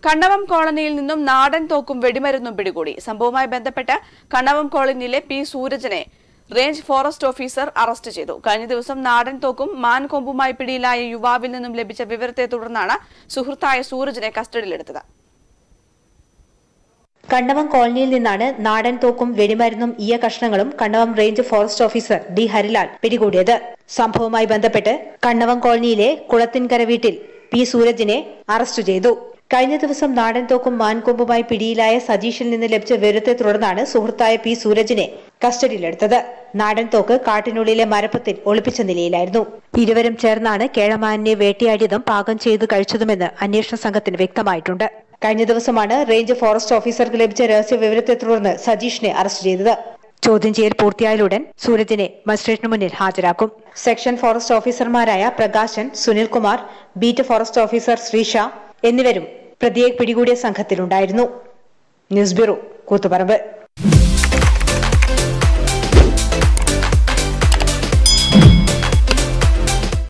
കണ്ണവം കോളനിയിൽ നിന്നും നാടൻ തോക്കും വെടിമരുന്നും പിടികൂടി സംഭവവുമായി ബന്ധപ്പെട്ട് കണ്ണവം കോളനിയിലെ പി സൂരജിനെ റേഞ്ച് ഫോറസ്റ്റ് ഓഫീസർ അറസ്റ്റ് ചെയ്തു കഴിഞ്ഞ ദിവസം നാടൻ തോക്കും മാൻകൊമ്പുമായി പിടിയിലായ യുവാവിൽ നിന്നും ലഭിച്ച വിവരത്തെ തുടർന്നാണ് സുഹൃത്തായ സൂരജിനെ കസ്റ്റഡിയിലെടുത്തത് കണ്ണവം കോളനിയിൽ നിന്നാണ് നാടൻ തോക്കും വെടിമരുന്നും ഈയ കഷ്ണങ്ങളും Kannavam range forest officer D Harilal പിടികൂടിയത് സംഭവവുമായി ബന്ധപ്പെട്ട് കണ്ണവം കോളനിയിലെ കുളത്തിൻകര വീട്ടിൽ പി സൂരജിനെ അറസ്റ്റ് ചെയ്തു കഴിഞ്ഞ ദിവസം നാടൻ തോക്കും മാൻകൊമ്പുമായി പിടിയിലായ സജീഷിൽ നിന്ന് ലഭിച്ച വിവരത്തെ തുടർന്നാണ് സുഹൃത്തായ പി സൂരജിനെ കസ്റ്റഡിയിലെടുത്തത് നാടൻ തോക്ക് കാട്ടിനുള്ളിലെ മരപ്പത്തിൽ ഒളിപ്പിച്ച നിലയിലായിരുന്നു ഇരുവരും ചേർന്നാണ് കേഴമാനെ വേട്ടയാടിയതും പാകം ചെയ്ത് കഴിച്ചതുമെന്ന് അന്വേഷണ സംഘത്തിന് വ്യക്തമായിട്ടുണ്ട് കഴിഞ്ഞ ദിവസമാണ് റേഞ്ച് ഫോറസ്റ്റ് ഓഫീസർക്ക് ലഭിച്ച രഹസ്യ വിവരത്തെ തുടർന്ന് സജീഷിനെ അറസ്റ്റ് ചെയ്തത് ചോദ്യം ചെയ്യൽ പൂർത്തിയായാലുടൻ സൂരജിനെ മജിസ്ട്രേറ്റിന് മുന്നിൽ ഹാജരാക്കും സെക്ഷൻ ഫോറസ്റ്റ് ഓഫീസർമാരായ Prakashan Sunilkumar beat forest officer Sreesha എന്നിവരും പ്രതിയെ പിടികൂടിയ സംഘത്തിലുണ്ടായിരുന്നു ന്യൂസ് ബ്യൂറോ കൂത്തുപറമ്പ്